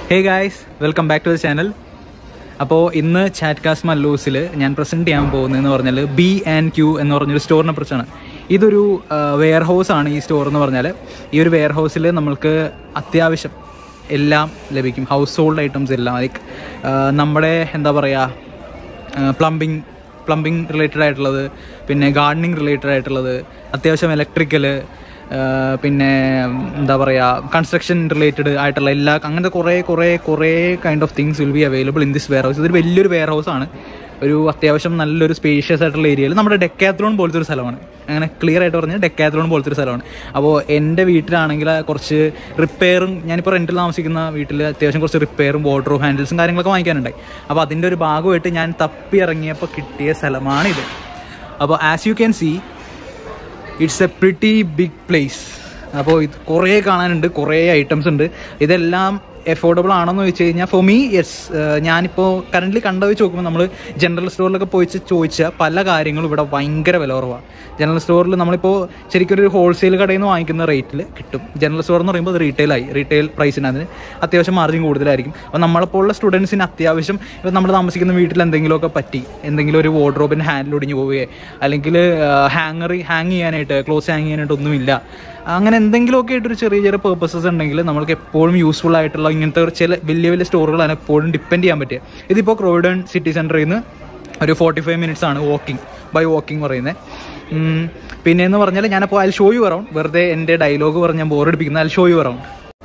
hey guys welcome back to the channel അപ്പോൾ ഇന്ന് chat cast മല്ലൂസിൽ ഞാൻ പ്രസൻറ്റ് ചെയ്യാൻ പോകുന്നതെന്ന് പറഞ്ഞാൽ ബി ആൻഡ് ക്യൂ എന്ന് പറഞ്ഞൊരു സ്റ്റോറിനെ കുറിച്ചാണ് ഇതൊരു വെയർ ഹൗസ് ആണ് ഈ സ്റ്റോർ എന്ന് പറഞ്ഞാൽ ഈ ഒരു വെയർ ഹൗസിൽ നമ്മൾക്ക് അത്യാവശ്യം എല്ലാം ലഭിക്കും ഹൗസ് ഹോൾഡ് ഐറ്റംസ് എല്ലാം ലൈക്ക് നമ്മുടെ എന്താ പറയുക പ്ലംബിംഗ് പ്ലംബിംഗ് റിലേറ്റഡ് ആയിട്ടുള്ളത് പിന്നെ ഗാർഡനിങ് റിലേറ്റഡ് ആയിട്ടുള്ളത് അത്യാവശ്യം ഇലക്ട്രിക്കൽ പിന്നെ എന്താ പറയുക കൺസ്ട്രക്ഷൻ റിലേറ്റഡ് ആയിട്ടുള്ള എല്ലാ അങ്ങനത്തെ കുറേ കുറേ കുറേ kind of things will be available in this warehouse ഇതൊരു വലിയൊരു വെയർ ഹൗസ് ആണ് ഒരു അത്യാവശ്യം നല്ലൊരു സ്പേഷ്യസ് ആയിട്ടുള്ള ഏരിയയിൽ നമ്മുടെ ഡെക്കാത്രോൺ പോലത്തെ ഒരു സ്ഥലമാണ് അങ്ങനെ ക്ലിയർ ആയിട്ട് പറഞ്ഞാൽ ഡെക്കാത്രോൺ പോലത്തെ ഒരു സ്ഥലമാണ് അപ്പോൾ എൻ്റെ വീട്ടിലാണെങ്കിൽ കുറച്ച് റിപ്പയറും ഞാനിപ്പോൾ റെൻറ്റിൽ താമസിക്കുന്ന വീട്ടിൽ അത്യാവശ്യം കുറച്ച് റിപ്പയറും വാട്ടറും ഹാൻഡിൽസും കാര്യങ്ങളൊക്കെ വാങ്ങിക്കാനുണ്ടായി അപ്പോൾ അതിൻ്റെ ഒരു ഭാഗമായിട്ട് ഞാൻ തപ്പി ഇറങ്ങിയപ്പോൾ കിട്ടിയ സ്ഥലമാണിത് അപ്പോൾ as you can see it's a pretty big place അപ്പോൾ ഇത് കുറേ കാണാനുണ്ട് കുറേ ഐറ്റംസ് ഉണ്ട് ഇതെല്ലാം എഫോർഡബിൾ ആണെന്ന് വെച്ച് കഴിഞ്ഞാൽ ഫോർ മീ യെസ് ഞാനിപ്പോൾ കറൻ്റ് കണ്ട വെച്ച് നോക്കുമ്പോൾ നമ്മൾ ജനറൽ സ്റ്റോറിലൊക്കെ പോയി ചോദിച്ചാൽ പല കാര്യങ്ങളും ഇവിടെ ഭയങ്കര വില കുറവാണ് ജനറൽ സ്റ്റോറിൽ നമ്മളിപ്പോൾ ശരിക്കും ഒരു ഹോൾസെയിൽ കടയിൽ നിന്ന് വാങ്ങിക്കുന്ന റേറ്റിൽ കിട്ടും ജനറൽ സ്റ്റോർ എന്ന് പറയുമ്പോൾ അത് റീറ്റെയിലായി റീറ്റെയിൽ പ്രൈസിന് അതിന് അത്യാവശ്യം മാർജിൻ കൂടുതലായിരിക്കും അപ്പോൾ നമ്മളെപ്പോലുള്ള സ്റ്റുഡൻസിന് അത്യാവശ്യം ഇപ്പോൾ നമ്മൾ താമസിക്കുന്ന വീട്ടിൽ എന്തെങ്കിലുമൊക്കെ പറ്റി എന്തെങ്കിലും ഒരു വാർഡ്രോബിൻ്റെ ഹാൻഡിൽ ഒടിഞ്ഞു പോവുകയോ അല്ലെങ്കിൽ ഹാങ്ങർ ഹാങ് ചെയ്യാനായിട്ട് ക്ലോസ് ഹാങ് ചെയ്യാനായിട്ട് ഒന്നുമില്ല അങ്ങനെ എന്തെങ്കിലുമൊക്കെ ആയിട്ടൊരു ചെറിയ ചെറിയ പേർപ്പസസ് ഉണ്ടെങ്കിൽ നമുക്ക് എപ്പോഴും യൂസ്ഫുൾ ആയിട്ടുള്ള ഇങ്ങനത്തെ ചില വലിയ വലിയ സ്റ്റോറുകളാണ് എപ്പോഴും ഡിപ്പെൻഡ് ചെയ്യാൻ പറ്റുക ഇതിപ്പോൾ ക്രോയിഡൺ സിറ്റി സെൻറ്ററിൽ നിന്ന് ഒരു ഫോർട്ടി ഫൈവ് മിനിറ്റ്സ് ആണ് വാക്കിംഗ് ബൈ വാക്കിംഗ് പറയുന്നത് പിന്നെ എന്ന് പറഞ്ഞാൽ ഞാനപ്പോൾ അതിൽ ഷോ യു അറൗണ്ട് വെറുതെ എൻ്റെ ഡയലോഗ് പറഞ്ഞ് ഞാൻ ബോറടിപ്പിക്കുന്ന അതിൽ show you around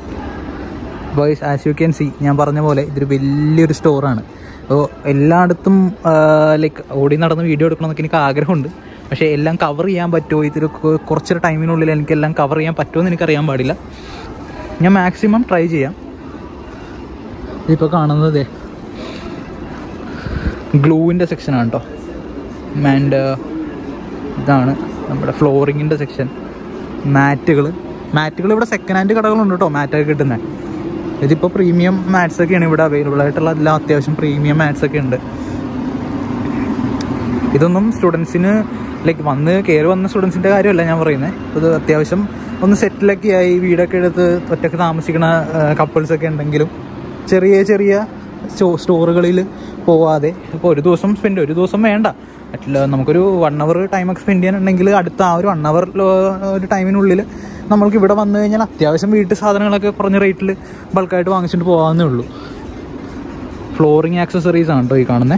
boys as you can see ഞാൻ പറഞ്ഞ പോലെ ഇതൊരു വലിയൊരു സ്റ്റോറാണ് അപ്പോൾ എല്ലായിടത്തും ലൈക്ക് ഓടി നടന്ന് വീഡിയോ എടുക്കണമെന്നൊക്കെ എനിക്ക് ആഗ്രഹമുണ്ട് പക്ഷേ എല്ലാം കവർ ചെയ്യാൻ പറ്റുമോ ഇതിൽ കുറച്ചൊരു ടൈമിനുള്ളിൽ എനിക്ക് എല്ലാം കവർ ചെയ്യാൻ പറ്റുമോ എന്ന് എനിക്കറിയാൻ പാടില്ല ഞാൻ മാക്സിമം ട്രൈ ചെയ്യാം ഇതിപ്പോൾ കാണുന്നത് ഗ്ലൂവിൻ്റെ സെക്ഷനാണ് കേട്ടോ ആൻഡ് ഇതാണ് നമ്മുടെ ഫ്ലോറിങ്ങിൻ്റെ സെക്ഷൻ മാറ്റുകൾ മാറ്റുകൾ ഇവിടെ സെക്കൻഡ് ഹാൻഡ് കടകളുണ്ട് കേട്ടോ മാറ്റൊക്കെ കിട്ടുന്നത് ഇതിപ്പോൾ പ്രീമിയം മാറ്റ്സ് ഒക്കെയാണ് ഇവിടെ അവൈലബിൾ ആയിട്ടുള്ള എല്ലാം അത്യാവശ്യം പ്രീമിയം മാറ്റ്സ് ഒക്കെ ഉണ്ട് ഇതൊന്നും സ്റ്റുഡൻസിന് ലൈക്ക് വന്ന് കയറി വന്ന സ്റ്റുഡൻസിൻ്റെ കാര്യമല്ല ഞാൻ പറയുന്നത് ഇത് അത്യാവശ്യം ഒന്ന് സെറ്റിലൊക്കെ ആയി വീടൊക്കെ എടുത്ത് ഒറ്റക്ക് താമസിക്കുന്ന കപ്പിൾസൊക്കെ ഉണ്ടെങ്കിലും ചെറിയ ചെറിയ സ്റ്റോറുകളിൽ പോവാതെ ഇപ്പോൾ ഒരു ദിവസം സ്പെൻഡ് ഒരു ദിവസം വേണ്ട അറ്റ്ല നമുക്കൊരു വൺ അവർ ടൈമൊക്കെ സ്പെൻഡ് ചെയ്യാനുണ്ടെങ്കിൽ അടുത്ത ആ ഒരു വൺ അവർ ഒരു ടൈമിനുള്ളിൽ നമ്മൾക്ക് ഇവിടെ വന്നു കഴിഞ്ഞാൽ അത്യാവശ്യം വീട്ടു സാധനങ്ങളൊക്കെ കുറഞ്ഞ റേറ്റിൽ ബൾക്കായിട്ട് വാങ്ങിച്ചിട്ട് പോകാവുന്നേ ഉള്ളൂ ഫ്ലോറിങ് ആക്സസറീസ് ആണ് കേട്ടോ ഈ കാണുന്നത്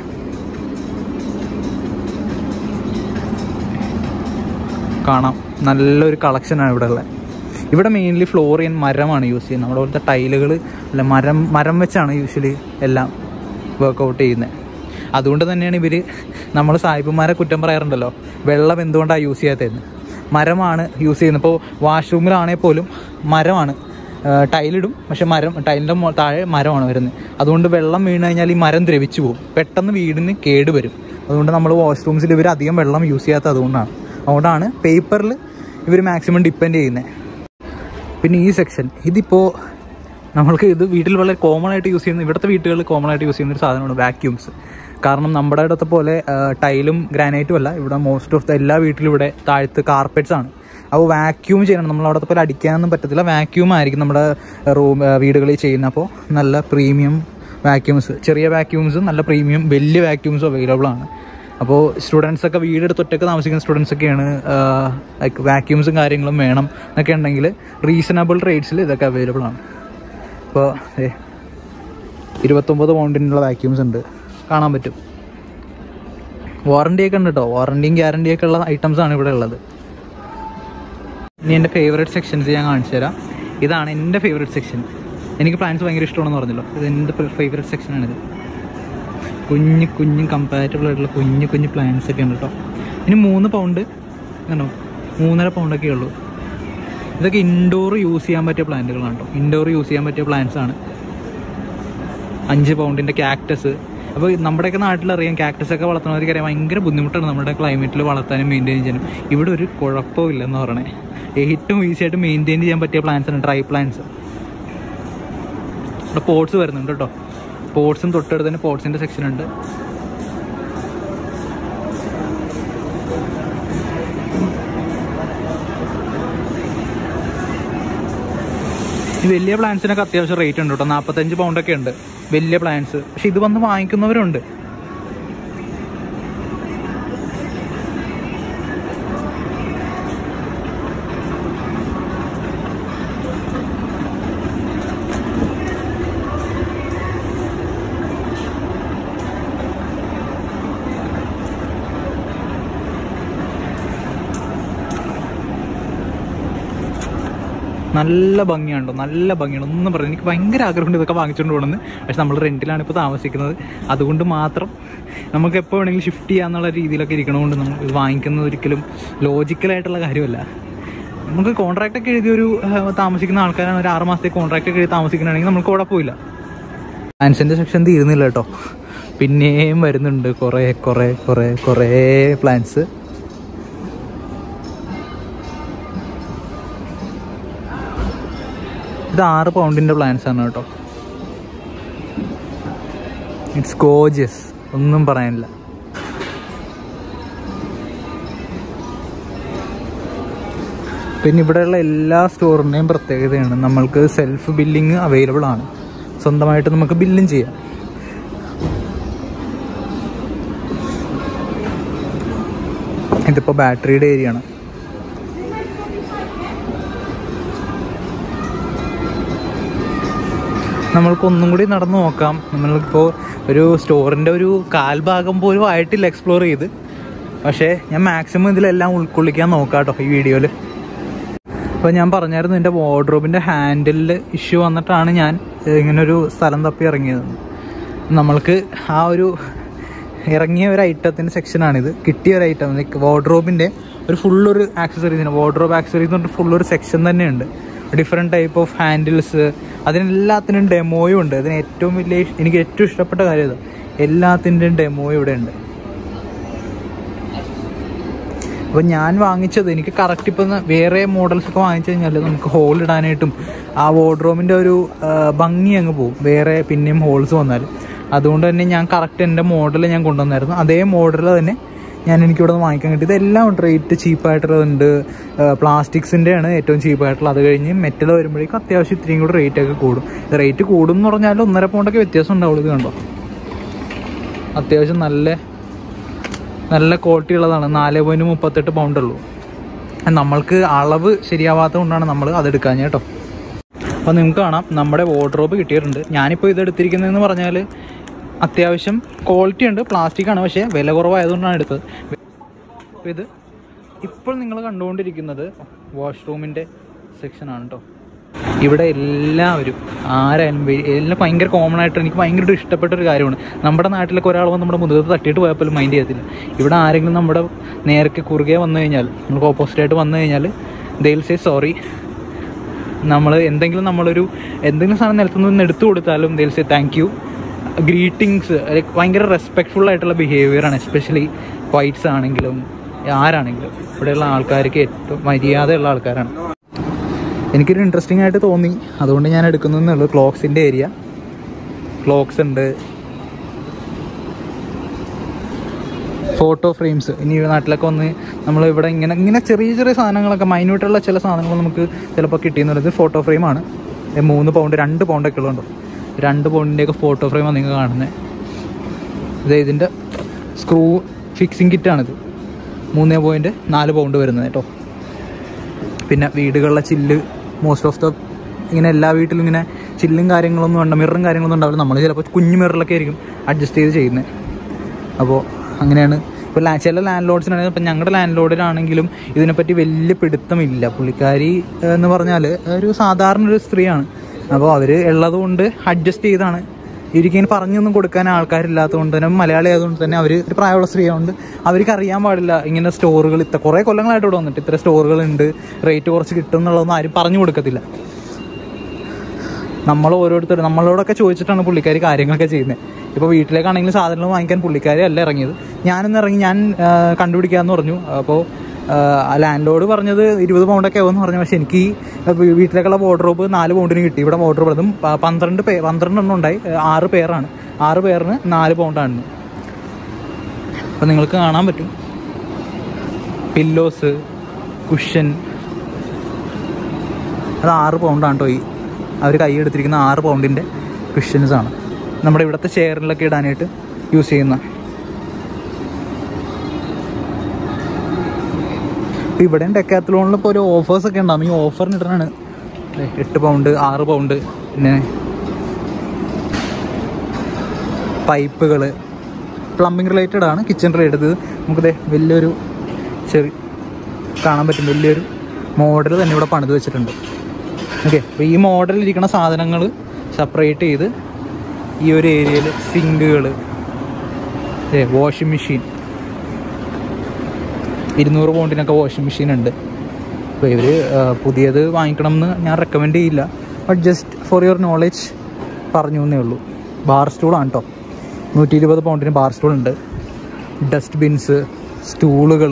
കാണാം നല്ലൊരു കളക്ഷനാണ് ഇവിടെ ഉള്ളത് ഇവിടെ മെയിൻലി ഫ്ലോറിയൻ മരമാണ് യൂസ് ചെയ്യുന്നത് നമ്മുടെ പോലത്തെ ടൈലുകൾ അല്ല മരം മരം വെച്ചാണ് യൂഷ്വലി എല്ലാം വർക്കൗട്ട് ചെയ്യുന്നത് അതുകൊണ്ട് തന്നെയാണ് ഇവർ നമ്മൾ സാഹിബുമാരെ കുറ്റം പറയാറുണ്ടല്ലോ വെള്ളം എന്തുകൊണ്ടാണ് യൂസ് ചെയ്യാത്തതെന്ന് മരമാണ് യൂസ് ചെയ്യുന്നത് ഇപ്പോൾ വാഷ്റൂമിലാണെങ്കിൽ പോലും മരമാണ് ടൈലിടും പക്ഷെ മരം ടൈലിൻ്റെ താഴെ മരമാണ് വരുന്നത് അതുകൊണ്ട് വെള്ളം വീണ് കഴിഞ്ഞാൽ ഈ മരം ദ്രവിച്ചു പോകും പെട്ടെന്ന് വീടിന് കേട് വരും അതുകൊണ്ട് നമ്മൾ വാഷ്റൂംസിൽ ഇവർ അധികം വെള്ളം യൂസ് ചെയ്യാത്തത് അതുകൊണ്ടാണ് അതുകൊണ്ടാണ് പേപ്പറിൽ ഇവർ മാക്സിമം ഡിപ്പെൻഡ് ചെയ്യുന്നത് പിന്നെ ഈ സെക്ഷൻ ഇതിപ്പോൾ നമ്മൾക്ക് ഇത് വീട്ടിൽ വളരെ കോമൺ ആയിട്ട് യൂസ് ചെയ്യുന്ന ഇവിടുത്തെ വീട്ടുകളിൽ കോമൺ ആയിട്ട് യൂസ് ചെയ്യുന്ന ഒരു സാധനമാണ് വാക്യൂംസ് കാരണം നമ്മുടെ ഇടത്തെ പോലെ ടൈലും ഗ്രാനൈറ്റും അല്ല ഇവിടെ മോസ്റ്റ് ഓഫ് ദ എല്ലാ വീട്ടിലും ഇവിടെ താഴത്ത് കാർപ്പറ്റ്സ് ആണ് അപ്പോൾ വാക്യൂം ചെയ്യണം നമ്മൾ അവിടുത്തെ പോലെ അടിക്കാനൊന്നും പറ്റത്തില്ല വാക്യൂം ആയിരിക്കും നമ്മുടെ റൂം വീടുകളിൽ ചെയ്യുന്നത് അപ്പോൾ നല്ല പ്രീമിയം വാക്യൂംസ് ചെറിയ വാക്യൂംസും നല്ല പ്രീമിയം വലിയ വാക്യൂംസും അവൈലബിൾ ആണ് അപ്പോൾ സ്റ്റുഡൻസ് ഒക്കെ വീടെടുത്ത് ഒറ്റയ്ക്ക് താമസിക്കുന്ന സ്റ്റുഡൻസ് ഒക്കെയാണ് ലൈക്ക് വാക്യൂംസും കാര്യങ്ങളും വേണം എന്നൊക്കെ ഉണ്ടെങ്കിൽ റീസണബിൾ റേറ്റ്സിൽ ഇതൊക്കെ അവൈലബിൾ ആണ് അപ്പോൾ ഏ ഇരുപത്തൊമ്പത് പൗണ്ടിനുള്ള വാക്യൂംസ് ഉണ്ട് കാണാൻ പറ്റും വാറണ്ടിയൊക്കെ ഉണ്ട് കേട്ടോ വാറണ്ടിയും ഗ്യാരണ്ടിയൊക്കെ ഉള്ള ഐറ്റംസ് ആണ് ഇവിടെ ഉള്ളത് ഇനി എൻ്റെ ഫേവറേറ്റ് സെക്ഷൻസ് ഞാൻ കാണിച്ചു തരാം ഇതാണ് എൻ്റെ ഫേവറേറ്റ് സെക്ഷൻ എനിക്ക് പ്ലാൻസ് ഭയങ്കര ഇഷ്ടമാണെന്ന് പറഞ്ഞല്ലോ ഇത് എൻ്റെ ഫേവറേറ്റ് സെക്ഷനാണിത് കുഞ്ഞ് കുഞ്ഞ് കമ്പാറ്റബിൾ ആയിട്ടുള്ള കുഞ്ഞ് കുഞ്ഞ് പ്ലാന്റ്സ് ഒക്കെ ഉണ്ട് കേട്ടോ ഇനി മൂന്ന് പൗണ്ട് കണ്ടോ മൂന്നര പൗണ്ടൊക്കെ ഉള്ളൂ ഇതൊക്കെ ഇൻഡോർ യൂസ് ചെയ്യാൻ പറ്റിയ പ്ലാന്റുകളാണ് കേട്ടോ ഇൻഡോർ യൂസ് ചെയ്യാൻ പറ്റിയ പ്ലാന്റ്സ് ആണ് അഞ്ച് പൗണ്ടിൻ്റെ ക്യാക്ടസ് അപ്പോൾ നമ്മുടെയൊക്കെ നാട്ടിലറിയാം ക്യാക്ടസ് ഒക്കെ വളർത്തുന്നവർക്ക് അറിയാം ഭയങ്കര ബുദ്ധിമുട്ടാണ് നമ്മുടെ ക്ലൈമറ്റിൽ വളർത്താനും മെയിൻറ്റെയിൻ ചെയ്യാനും ഇവിടെ ഒരു കുഴപ്പവും ഇല്ലെന്ന് പറയണേ ഏറ്റവും ഈസി ആയിട്ട് മെയിൻറ്റെയിൻ ചെയ്യാൻ പറ്റിയ പ്ലാന്റ്സ് ആണ് ഡ്രൈ പ്ലാന്റ്സ് ഇവിടെ പോട്ട്സ് വരുന്നുണ്ട് കേട്ടോ പോട്ട്സും തൊട്ടടുത്ത് തന്നെ പോട്ട്സിൻ്റെ സെക്ഷൻ ഉണ്ട് ഈ വലിയ പ്ലാൻസിനൊക്കെ അത്യാവശ്യം റേറ്റ് ഉണ്ട് കേട്ടോ നാൽപ്പത്തഞ്ച് പൗണ്ടൊക്കെ ഉണ്ട് വലിയ പ്ലാൻസ് പക്ഷെ ഇത് വന്ന് വാങ്ങിക്കുന്നവരുണ്ട് നല്ല ഭംഗിയുണ്ടോ നല്ല ഭംഗിയാണ് ഒന്നും പറഞ്ഞു എനിക്ക് ഭയങ്കര ആഗ്രഹമുണ്ട് ഇതൊക്കെ വാങ്ങിച്ചുകൊണ്ട് പോകണമെന്ന് പക്ഷെ നമ്മൾ റെന്റിലാണ് ഇപ്പോൾ താമസിക്കുന്നത് അതുകൊണ്ട് മാത്രം നമുക്ക് എപ്പോൾ വേണമെങ്കിലും ഷിഫ്റ്റ് ചെയ്യാന്നുള്ള രീതിയിലൊക്കെ ഇരിക്കണതുകൊണ്ട് നമ്മൾ ഇത് വാങ്ങിക്കുന്നത് ഒരിക്കലും ലോജിക്കലായിട്ടുള്ള കാര്യമല്ല നമുക്ക് കോൺട്രാക്ട് ഒക്കെ എഴുതി ഒരു ആ, താമസിക്കുന്ന ആൾക്കാരാണ് ഒരു ആറ് മാസത്തെ കോൺട്രാക്ട് ഒക്കെ എഴുതി താമസിക്കണമെങ്കിൽ നമുക്ക് കുഴപ്പമില്ല പ്ലാൻസിന്റെ സെക്ഷൻ തീരുന്നില്ല കേട്ടോ പിന്നെയും വരുന്നുണ്ട് കുറേ കുറേ കുറേ കുറേ പ്ലാൻസ് ഇത് ആറ് പൗണ്ടിന്റെ പ്ലാൻസ് ആണ് കേട്ടോ ഇറ്റ്സ് ഗോജിയസ് ഒന്നും പറയാനില്ല പിന്നെ ഇവിടെയുള്ള എല്ലാ സ്റ്റോറിൻ്റെയും പ്രത്യേകതയാണ് നമ്മൾക്ക് സെൽഫ് ബില്ലിങ് അവൈലബിൾ ആണ് സ്വന്തമായിട്ട് നമുക്ക് ബില്ലും ചെയ്യാം ഇതിപ്പോൾ ബാറ്ററിയുടെ ഏരിയ ആണ് നമ്മൾക്ക് ഒന്നും കൂടി നടന്നു നോക്കാം നമ്മളിപ്പോൾ ഒരു സ്റ്റോറിൻ്റെ ഒരു കാൽഭാഗം പോലും ആയിട്ടില്ല എക്സ്പ്ലോർ ചെയ്ത് പക്ഷേ ഞാൻ മാക്സിമം ഇതിലെല്ലാം ഉൾക്കൊള്ളിക്കാൻ നോക്കാം കേട്ടോ ഈ വീഡിയോയിൽ അപ്പോൾ ഞാൻ പറഞ്ഞായിരുന്നു എൻ്റെ വാർഡ്രോബിൻ്റെ ഹാൻഡിലിൽ ഇഷ്യൂ വന്നിട്ടാണ് ഞാൻ ഏഹ്, ഇങ്ങനൊരു സ്ഥലം തപ്പി ഇറങ്ങിയത് നമ്മൾക്ക് ആ ഒരു ഇറങ്ങിയ ഒരു ഐറ്റത്തിൻ്റെ സെക്ഷനാണിത് കിട്ടിയ ഒരു ഐറ്റം ലൈക്ക് വാർഡ്രോബിൻ്റെ ഒരു ഫുള്ളൊരു ആക്സസറീസിന് വാർഡ്രോബ് ആക്സസറീസ് എന്ന് പറഞ്ഞിട്ട് ഫുള്ളൊരു സെക്ഷൻ തന്നെയുണ്ട് ഡിഫറെൻറ്റ് ടൈപ്പ് ഓഫ് ഹാൻഡിൽസ് അതിനെല്ലാത്തിനും ഡെമോയും ഉണ്ട് അതിന് ഏറ്റവും വലിയ ഇഷ്- എനിക്ക് ഏറ്റവും ഇഷ്ടപ്പെട്ട കാര്യം ഇതാ എല്ലാത്തിൻ്റെയും ഡെമോയും ഇവിടെ ഉണ്ട് അപ്പോൾ ഞാൻ വാങ്ങിച്ചത് എനിക്ക് കറക്റ്റ് ഇപ്പം വേറെ മോഡൽസ് ഒക്കെ വാങ്ങിച്ചു കഴിഞ്ഞാൽ നമുക്ക് ഹോൾ ഇടാനായിട്ടും ആ വാർഡ്രോമിൻ്റെ ഒരു ആ, ഭംഗി അങ്ങ് പോകും വേറെ പിന്നെയും ഹോൾസ് വന്നാൽ അതുകൊണ്ട് തന്നെ ഞാൻ കറക്റ്റ് എൻ്റെ മോഡൽ ഞാൻ കൊണ്ടുവന്നായിരുന്നു അതേ മോഡൽ തന്നെ ഞാൻ എനിക്കിവിടെ നിന്ന് വാങ്ങിക്കാൻ കിട്ടി ഇതെല്ലാം ഉണ്ട് റേറ്റ് ചീപ്പായിട്ടുള്ളതുണ്ട് പ്ലാസ്റ്റിക്സിൻ്റെ ആണ് ഏറ്റവും ചീപ്പായിട്ടുള്ളത് അത് കഴിഞ്ഞ് മെറ്റൽ വരുമ്പോഴേക്കും അത്യാവശ്യം ഇത്രയും കൂടി റേറ്റ് ഒക്കെ കൂടും റേറ്റ് കൂടും എന്ന് പറഞ്ഞാൽ ഒന്നര പൗണ്ടൊക്കെ വ്യത്യാസം ഉണ്ടാവുള്ളൂ ഇത് കണ്ടോ അത്യാവശ്യം നല്ല നല്ല ക്വാളിറ്റി ഉള്ളതാണ് നാല് പോയിന്റ് മുപ്പത്തെട്ട് പൗണ്ട് ഉള്ളൂ നമ്മൾക്ക് അളവ് ശരിയാവാത്തത് കൊണ്ടാണ് നമ്മൾ അതെടുക്കാൻ കേട്ടോ അപ്പോൾ നിങ്ങൾക്ക് കാണാം നമ്മുടെ വാർഡ്രോബ് കിട്ടിയിട്ടുണ്ട് ഞാനിപ്പോൾ ഇത് എടുത്തിരിക്കുന്നതെന്ന് പറഞ്ഞാൽ അത്യാവശ്യം ക്വാളിറ്റി ഉണ്ട് പ്ലാസ്റ്റിക് ആണ് പക്ഷേ വില കുറവായതുകൊണ്ടാണ് എടുത്തത് അപ്പോൾ ഇത് ഇപ്പോൾ നിങ്ങൾ കണ്ടുകൊണ്ടിരിക്കുന്നത് വാഷ്റൂമിൻ്റെ സെക്ഷനാണ് കേട്ടോ ഇവിടെ എല്ലാവരും ആരായാലും വെ- എല്ലാം ഭയങ്കര കോമൺ ആയിട്ട് എനിക്ക് ഭയങ്കര ഇഷ്ടപ്പെട്ട ഒരു കാര്യമാണ് നമ്മുടെ നാട്ടിലൊക്കെ ഒരാൾ വന്ന് നമ്മുടെ മുതുകത്ത് തട്ടിയിട്ട് പോയാൽ പോലും മൈൻഡ് ചെയ്യത്തില്ല ഇവിടെ ആരെങ്കിലും നമ്മുടെ നേരത്തെ കുറുകെ വന്നു കഴിഞ്ഞാൽ നമുക്ക് ഓപ്പോസിറ്റ് ആയിട്ട് വന്നു കഴിഞ്ഞാൽ ദെയിൽ സേ സോറി നമ്മൾ എന്തെങ്കിലും നമ്മളൊരു എന്തെങ്കിലും സാധനം നിലത്തു നിന്ന് എടുത്തു കൊടുത്താലും they'll say thank you greetings ഭയങ്കര റെസ്പെക്ട്ഫുൾ ആയിട്ടുള്ള ബിഹേവിയർ ആണ് എസ്പെഷ്യലി വൈറ്റ്സ് ആണെങ്കിലും ആരാണെങ്കിലും ഇവിടെയുള്ള ആൾക്കാർക്ക് ഏറ്റവും മര്യാദയുള്ള ആൾക്കാരാണ് എനിക്കൊരു ഇൻട്രസ്റ്റിംഗ് ആയിട്ട് തോന്നി അതുകൊണ്ട് ഞാൻ എടുക്കുന്നതെന്നുള്ളൂ ക്ലോക്സിൻ്റെ ഏരിയ ക്ലോക്സ് ഉണ്ട് ഫോട്ടോ ഫ്രെയിംസ് ഇനി ഈ നാട്ടിലൊക്കെ വന്ന് നമ്മൾ ഇവിടെ ഇങ്ങനെ ഇങ്ങനെ ചെറിയ ചെറിയ സാധനങ്ങളൊക്കെ മൈന്യൂട്ടുള്ള ചില സാധനങ്ങൾ നമുക്ക് ചിലപ്പോൾ കിട്ടിയെന്നുള്ളത് ഫോട്ടോ ഫ്രെയിമാണ് മൂന്ന് പൗണ്ട് രണ്ട് പൗണ്ടൊക്കെ ഉള്ളതുണ്ടോ രണ്ട് പൗണ്ടിൻ്റെയൊക്കെ ഫോട്ടോ ഫ്രെയിമാണ് നിങ്ങൾ കാണുന്നത് ഇത് ഇതിൻ്റെ സ്ക്രൂ ഫിക്സിങ് കിറ്റാണിത് മൂന്ന് പോയിൻറ്റ് നാല് പൗണ്ട് വരുന്നത് കേട്ടോ പിന്നെ വീടുകളിലെ ചില്ല് മോസ്റ്റ് ഓഫ് ദ ഇങ്ങനെ എല്ലാ വീട്ടിലും ഇങ്ങനെ ചില്ലും കാര്യങ്ങളൊന്നും ഉണ്ട് മിററും കാര്യങ്ങളൊന്നും ഉണ്ടാവില്ല നമ്മൾ ചിലപ്പോൾ കുഞ്ഞു മിററിലൊക്കെ ആയിരിക്കും അഡ്ജസ്റ്റ് ചെയ്ത് ചെയ്യുന്നത് അപ്പോൾ അങ്ങനെയാണ് ഇപ്പോൾ ലാ ചില ലാൻഡ് ലോഡ്സിനാണെങ്കിൽ ഇപ്പം ഞങ്ങളുടെ ലാൻഡ് ലോഡിലാണെങ്കിലും ഇതിനെപ്പറ്റി വലിയ പിടുത്തമില്ല പുള്ളിക്കാരി ഏഹ്, എന്ന് പറഞ്ഞാൽ ഒരു സാധാരണ ഒരു സ്ത്രീയാണ് അപ്പോൾ അവർ ഉള്ളത് കൊണ്ട് അഡ്ജസ്റ്റ് ചെയ്താണ് ഇവരിക്കിങ്ങനെ പറഞ്ഞൊന്നും കൊടുക്കാൻ ആൾക്കാരില്ലാത്തതുകൊണ്ട് തന്നെ മലയാളി ആയതുകൊണ്ട് തന്നെ അവർ ഒരു പ്രായമുള്ള സ്ത്രീയായതുകൊണ്ട് അവർക്ക് അറിയാൻ പാടില്ല ഇങ്ങനെ സ്റ്റോറുകൾ ഇത്ര കുറേ കൊല്ലങ്ങളായിട്ട് ഇവിടെ വന്നിട്ട് ഇത്ര സ്റ്റോറുകളുണ്ട് റേറ്റ് കുറച്ച് കിട്ടും എന്നുള്ളതൊന്നും ആരും പറഞ്ഞു കൊടുക്കത്തില്ല നമ്മൾ ഓരോരുത്തർ നമ്മളോടൊക്കെ ചോദിച്ചിട്ടാണ് പുള്ളിക്കാരി കാര്യങ്ങളൊക്കെ ചെയ്യുന്നത് ഇപ്പോൾ വീട്ടിലേക്കാണെങ്കിലും സാധനങ്ങൾ വാങ്ങിക്കാൻ പുള്ളിക്കാരി അല്ല ഇറങ്ങിയത് ഞാനിന്ന് ഇറങ്ങി ഞാൻ ആ, കണ്ടുപിടിക്കാമെന്ന് പറഞ്ഞു അപ്പോൾ ലാൻഡ് ലോഡ് പറഞ്ഞത് ഇരുപത് പൗണ്ടൊക്കെ ആവുമെന്ന് പറഞ്ഞു പക്ഷേ എനിക്ക് ഈ വീ- വീട്ടിലേക്കുള്ള വാർഡ്രോബ് നാല് പൗണ്ടിന് കിട്ടി ഇവിടെ വാർഡ്രോബ് അതും പ- പന്ത്രണ്ട് പേ പന്ത്രണ്ട് എണ്ണം ഉണ്ടായി ആ, ആറ് പേരാണ് ആറ് പേരിന് നാല് പൗണ്ടാണ് അപ്പം നിങ്ങൾക്ക് കാണാൻ പറ്റും പില്ലോസ് കുഷൻ അത് ആറ് പൗണ്ടാണ് കേട്ടോ ഈ അവർ കൈ എടുത്തിരിക്കുന്ന ആറ് പൗണ്ടിൻ്റെ ക്രിഷ്യൻസ് ആണ് നമ്മുടെ ഇവിടുത്തെ ചെയറിലൊക്കെ ഇടാനായിട്ട് യൂസ് ചെയ്യുന്ന ഇപ്പോൾ ഇവിടെയും ഡെക്കാത്തലോണിൽ ഇപ്പോൾ ഒരു ഓഫേഴ്സ് ഒക്കെ ഉണ്ടാവും ഈ ഓഫറിന് ഇടണാണ് ദേ, എട്ട് പൗണ്ട് ആറ് പൗണ്ട് പിന്നെ പൈപ്പുകൾ പ്ലംബിംഗ് റിലേറ്റഡ് ആണ് കിച്ചൺ റിലേറ്റഡ് നമുക്ക് ദേ വലിയൊരു ചെറിയ കാണാൻ പറ്റും വലിയൊരു മോഡൽ തന്നെ ഇവിടെ പണിത് വെച്ചിട്ടുണ്ട് ഓക്കെ അപ്പോൾ ഈ മോഡലിൽ ഇരിക്കുന്ന സാധനങ്ങൾ സെപ്പറേറ്റ് ചെയ്ത് ഈ ഒരു ഏരിയയിൽ സിങ്കുകൾ വാഷിംഗ് മെഷീൻ ഇരുന്നൂറ് പൗണ്ടിനൊക്കെ വാഷിംഗ് മെഷീൻ ഉണ്ട് അപ്പോൾ ഇവർ പുതിയത് വാങ്ങിക്കണം എന്ന് ഞാൻ റെക്കമെൻഡ് ചെയ്യില്ല but just for your knowledge പറഞ്ഞു എന്നേ ഉള്ളൂ ബാർ സ്റ്റൂളാണ് കേട്ടോ നൂറ്റി ഇരുപത് പൗണ്ടിന് ബാർ സ്റ്റൂൾ ഉണ്ട് ഡസ്റ്റ് ബിൻസ് സ്റ്റൂളുകൾ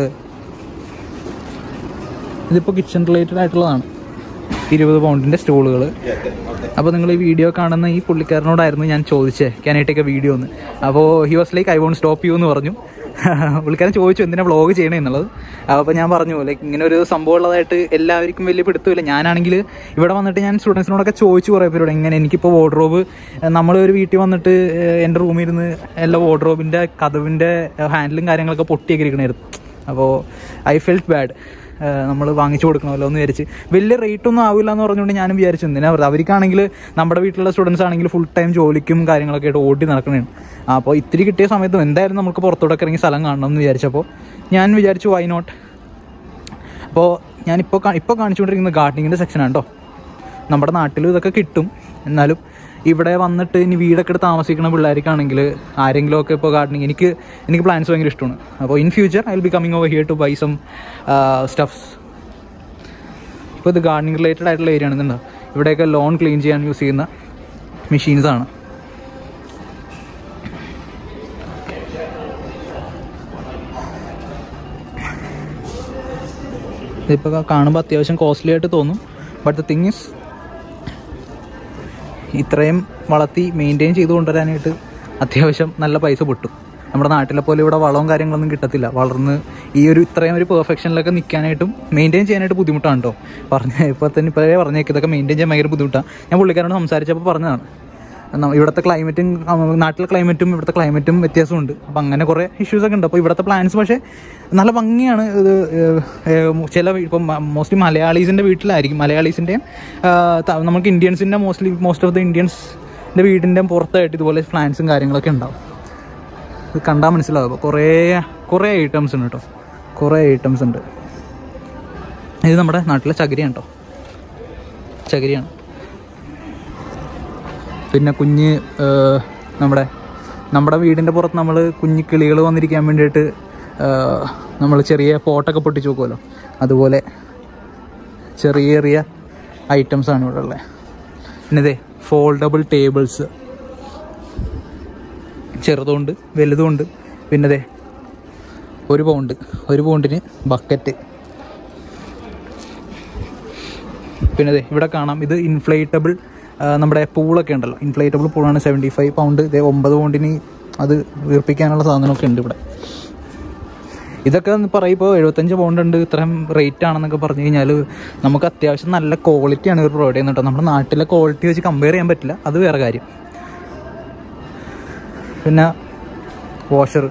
ഇതിപ്പോൾ കിച്ചൺ റിലേറ്റഡ് ആയിട്ടുള്ളതാണ് ഇരുപത് പൗണ്ടിൻ്റെ സ്റ്റൂളുകൾ അപ്പോൾ നിങ്ങൾ ഈ വീഡിയോ കാണുന്ന ഈ പുള്ളിക്കാരനോടായിരുന്നു ഞാൻ ചോദിച്ചേ can I take a video എന്ന് അപ്പോൾ he was like I won't stop you എന്ന് പറഞ്ഞു പുള്ളിക്കാരൻ ചോദിച്ചു എന്തിനാ വ്ളോഗ് ചെയ്യണേ എന്നുള്ളത് അപ്പോൾ ഞാൻ പറഞ്ഞു ലൈക്ക് ഇങ്ങനെ ഒരു സംഭവം ഉള്ളതായിട്ട് എല്ലാവർക്കും വലിയ പിടുത്തമില്ല ഞാനാണെങ്കിൽ ഇവിടെ വന്നിട്ട് ഞാൻ സ്റ്റുഡൻസിനോടൊക്കെ ചോദിച്ചു കുറേ പേരോട് എങ്ങനെ എനിക്കിപ്പോൾ വാർഡ്രോബ് നമ്മൾ ഒരു വീട്ടിൽ വന്നിട്ട് ഏഹ്, എൻ്റെ റൂമിൽ ഇരുന്ന് എല്ലാ വാർഡ്രോബിൻ്റെ കഥവിൻ്റെ ഹാൻഡിലും കാര്യങ്ങളൊക്കെ പൊട്ടിയൊക്കെ ഇരിക്കണമായിരുന്നു അപ്പോൾ ഐ ഫെൽറ്റ് ബാഡ് നമ്മൾ വാങ്ങിച്ചു കൊടുക്കണമല്ലോ എന്ന് വിചാരിച്ച് വലിയ റേറ്റ് ഒന്നും ആവില്ല എന്ന് പറഞ്ഞുകൊണ്ട് ഞാനും വിചാരിച്ചു എന്തിനാ വെറുതെ അവർക്കാണെങ്കിൽ നമ്മുടെ വീട്ടിലുള്ള സ്റ്റുഡൻസ് ആണെങ്കിൽ ഫുൾ ടൈം ജോലിക്കും കാര്യങ്ങളൊക്കെ ആയിട്ട് ഓടി നടക്കണതാണ് അപ്പോൾ ഇത്തിരി കിട്ടിയ സമയത്തും എന്തായാലും നമുക്ക് പുറത്തോട്ടൊക്കെ ഇറങ്ങി സ്ഥലം കാണണം എന്ന് വിചാരിച്ചപ്പോൾ ഞാൻ വിചാരിച്ചു വൈ നോട്ട് അപ്പോൾ ഞാനിപ്പോൾ ഇപ്പോൾ കാണിച്ചുകൊണ്ടിരിക്കുന്ന ഗാർഡനിങ്ങിൻ്റെ സെക്ഷനാണ് കേട്ടോ നമ്മുടെ നാട്ടിലും ഇതൊക്കെ കിട്ടും എന്നാലും ഇവിടെ വന്നിട്ട് ഇനി വീടൊക്കെ എടുത്ത് താമസിക്കുന്ന പിള്ളേർക്കാണെങ്കിൽ ആരെങ്കിലും ഒക്കെ ഇപ്പോൾ ഗാർഡനിങ് എനിക്ക് എനിക്ക് പ്ലാൻസ് ഭയങ്കര ഇഷ്ടമാണ് അപ്പോൾ in future I will be coming over here to buy some stuffs ഇപ്പോൾ ഇത് ഗാർഡനിങ് റിലേറ്റഡ് ആയിട്ടുള്ള ഏരിയ ആണ് ഇതുണ്ടോ ഇവിടെയൊക്കെ ലോൺ ക്ലീൻ ചെയ്യാൻ യൂസ് ചെയ്യുന്ന മെഷീൻസ് ആണ് ഇതിപ്പോൾ കാണുമ്പോൾ അത്യാവശ്യം കോസ്റ്റ്ലി ആയിട്ട് തോന്നും ബട്ട് ദ തിങ് ഇസ് ഇത്രയും വളർത്തി മെയിൻറ്റെയിൻ ചെയ്ത് കൊണ്ടുവരാനായിട്ട് അത്യാവശ്യം നല്ല പൈസ പൊട്ടും നമ്മുടെ നാട്ടിലെ പോലെ ഇവിടെ വളവും കാര്യങ്ങളൊന്നും കിട്ടത്തില്ല വളർന്ന് ഈ ഒരു ഇത്രയും ഒരു പെർഫെക്ഷനിലൊക്കെ നിൽക്കാനായിട്ടും മെയിൻറ്റെയിൻ ചെയ്യാനായിട്ട് ബുദ്ധിമുട്ടാണ് കേട്ടോ പറഞ്ഞ ഇപ്പോൾ തന്നെ ഇപ്പോഴേ പറഞ്ഞേക്ക് ഇതൊക്കെ മെയിൻറ്റെയിൻ ചെയ്യാൻ ഭയങ്കര ബുദ്ധിമുട്ടാണ് ഞാൻ പുള്ളിക്കാരോട് സംസാരിച്ചപ്പോൾ പറഞ്ഞതാണ് നമ്മ- ഇവിടുത്തെ ക്ലൈമറ്റും നാട്ടിലെ ക്ലൈമറ്റും ഇവിടുത്തെ ക്ലൈമറ്റും വ്യത്യാസമുണ്ട് അപ്പം അങ്ങനെ കുറേ ഇഷ്യൂസ് ഒക്കെ ഉണ്ട് അപ്പോൾ ഇവിടുത്തെ പ്ലാൻസ് പക്ഷേ നല്ല ഭംഗിയാണ് ഇത് ഏഹ്, ഏഹ്, ചില ഇപ്പം മോസ്റ്റ്ലി മലയാളീസിൻ്റെ വീട്ടിലായിരിക്കും മലയാളീസിൻ്റെയും നമുക്ക് ഇന്ത്യൻസിൻ്റെ മോസ്റ്റ്ലി മോസ്റ്റ് ഓഫ് ദ ഇന്ത്യൻസിൻ്റെ വീടിൻ്റെ പുറത്തായിട്ട് ഇതുപോലെ പ്ലാൻസും കാര്യങ്ങളൊക്കെ ഉണ്ടാവും ഇത് കണ്ടാൽ മനസ്സിലാവും അപ്പോൾ കുറേ കുറേ ഐറ്റംസ് ഉണ്ട് കേട്ടോ കുറേ ഐറ്റംസ് ഉണ്ട് ഇത് നമ്മുടെ നാട്ടിലെ ചകിരിയാണ് കേട്ടോ ചകിരിയാണ് പിന്നെ കുഞ്ഞ് ഏഹ്, നമ്മുടെ നമ്മുടെ വീടിൻ്റെ പുറത്ത് നമ്മൾ കുഞ്ഞു കിളികൾ വന്നിരിക്കാൻ വേണ്ടിയിട്ട് നമ്മൾ ചെറിയ പോട്ടൊക്കെ പൊട്ടിച്ച് നോക്കുമല്ലോ അതുപോലെ ചെറിയ ചെറിയ ഐറ്റംസ് ആണ് ഇവിടെ ഉള്ളത് പിന്നെ ഇതേ ഫോൾഡബിൾ ടേബിൾസ് ചെറുതുണ്ട് വലുതുണ്ട് പിന്നെ ദേ ഒരു പൗണ്ട് ഒരു പൗണ്ടിന് ബക്കറ്റ് പിന്നെ ദേ ഇവിടെ കാണാം ഇത് ഇൻഫ്ലേറ്റബിൾ നമ്മുടെ പൂളൊക്കെ ഉണ്ടല്ലോ ഇൻഫ്ലേറ്റബിൾ പൂളാണ് സെവൻറ്റി ഫൈവ് പൗണ്ട് ഇതേ ഒമ്പത് പൗണ്ടിന് അത് വീർപ്പിക്കാനുള്ള സാധനമൊക്കെ ഉണ്ട് ഇവിടെ ഇതൊക്കെ പറയുമ്പോൾ എഴുപത്തഞ്ച് പൗണ്ട് ഉണ്ട് ഇത്രയും റേറ്റ് ആണെന്നൊക്കെ പറഞ്ഞു കഴിഞ്ഞാൽ നമുക്ക് അത്യാവശ്യം നല്ല ക്വാളിറ്റിയാണ് ഇവർ പ്രൊവൈഡ് ചെയ്യുന്നത് കേട്ടോ നമ്മുടെ നാട്ടിലെ ക്വാളിറ്റി വെച്ച് കമ്പയർ ചെയ്യാൻ പറ്റില്ല അത് വേറെ കാര്യം പിന്നെ വാഷർ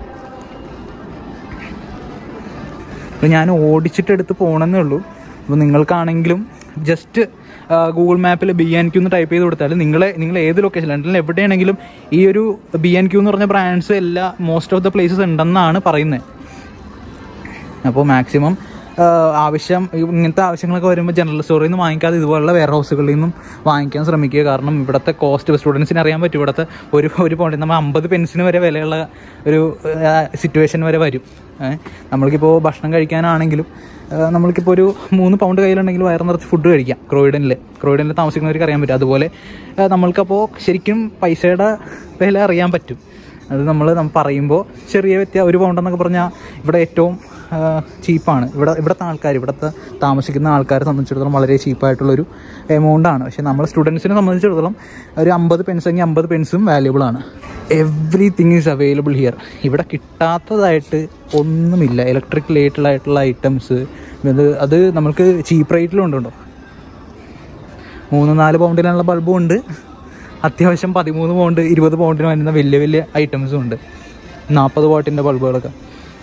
അപ്പോൾ ഞാൻ ഓടിച്ചിട്ട് എടുത്ത് പോകണമെന്നേ ഉള്ളൂ അപ്പോൾ നിങ്ങൾക്കാണെങ്കിലും ജസ്റ്റ് ഗൂഗിൾ മാപ്പിൽ ബി എൻ ക്യൂ എന്ന് ടൈപ്പ് ചെയ്ത് കൊടുത്താൽ നിങ്ങളെ നിങ്ങൾ ഏത് ലൊക്കേഷൻ ലണ്ടനിൽ എവിടെയാണെങ്കിലും ഈ ഒരു ബി എൻ ക്യൂ എന്ന് പറഞ്ഞ ബ്രാൻഡ്സ് എല്ലാ മോസ്റ്റ് ഓഫ് ദ പ്ലേസസ് ഉണ്ടെന്നാണ് പറയുന്നത് അപ്പോൾ മാക്സിമം ആവശ്യം ഇങ്ങനത്തെ ആവശ്യങ്ങളൊക്കെ വരുമ്പോൾ ജനറൽ സ്റ്റോറിൽ നിന്ന് വാങ്ങിക്കാതെ ഇതുപോലുള്ള വെയർ ഹൗസുകളിൽ നിന്നും വാങ്ങിക്കാൻ ശ്രമിക്കുക കാരണം ഇവിടുത്തെ കോസ്റ്റ് സ്റ്റുഡൻസിന് അറിയാൻ പറ്റും ഇവിടുത്തെ ഒരു ഒരു പൗണ്ട് നമ്മൾ അമ്പത് പെൻസിന് വരെ വിലയുള്ള ഒരു സിറ്റുവേഷൻ വരെ വരും ഏഹ് നമ്മൾക്കിപ്പോൾ ഭക്ഷണം കഴിക്കാനാണെങ്കിലും ഏഹ് നമ്മൾക്കിപ്പോൾ ഒരു മൂന്ന് പൗണ്ട് കയ്യിലുണ്ടെങ്കിൽ വയറ് നിറച്ച് ഫുഡ് കഴിക്കാം ക്രോയിഡനിൽ ക്രോയിഡനിൽ താമസിക്കുന്നവർക്ക് അറിയാൻ പറ്റും അതുപോലെ ഏഹ് നമ്മൾക്കപ്പോൾ ശരിക്കും പൈസയുടെ വില അറിയാൻ പറ്റും അത് നമ്മൾ പറയുമ്പോൾ ചെറിയ വ്യത്യാസം ഒരു പൗണ്ട് എന്നൊക്കെ പറഞ്ഞാൽ ഇവിടെ ഏറ്റവും ചീപ്പാണ് ഇവിടെ ഇവിടുത്തെ ആൾക്കാർ ഇവിടുത്തെ താമസിക്കുന്ന ആൾക്കാരെ സംബന്ധിച്ചിടത്തോളം വളരെ ചീപ്പായിട്ടുള്ളൊരു എമൗണ്ടാണ് പക്ഷേ നമ്മൾ സ്റ്റുഡൻസിനെ സംബന്ധിച്ചിടത്തോളം ഒരു അമ്പത് പെൻസ് എങ്കിൽ അമ്പത് പെൻസും വാല്യുബിൾ ആണ് എവ്രിതിങ് ഈസ് അവൈലബിൾ ഹിയർ ഇവിടെ കിട്ടാത്തതായിട്ട് ഒന്നുമില്ല ഇലക്ട്രിക് റിലേറ്റഡ് ആയിട്ടുള്ള ഐറ്റംസ് ഇത് അത് നമുക്ക് ചീപ്പ് റേറ്റിലും ഉണ്ടോ മൂന്ന് നാല് പൗണ്ടിനുള്ള ബൾബും ഉണ്ട് അത്യാവശ്യം പതിമൂന്ന് പൗണ്ട് ഇരുപത് പൗണ്ടിന് വരുന്ന വലിയ വലിയ ഐറ്റംസും ഉണ്ട് നാൽപ്പത് വാട്ടിൻ്റെ ബൾബുകളൊക്കെ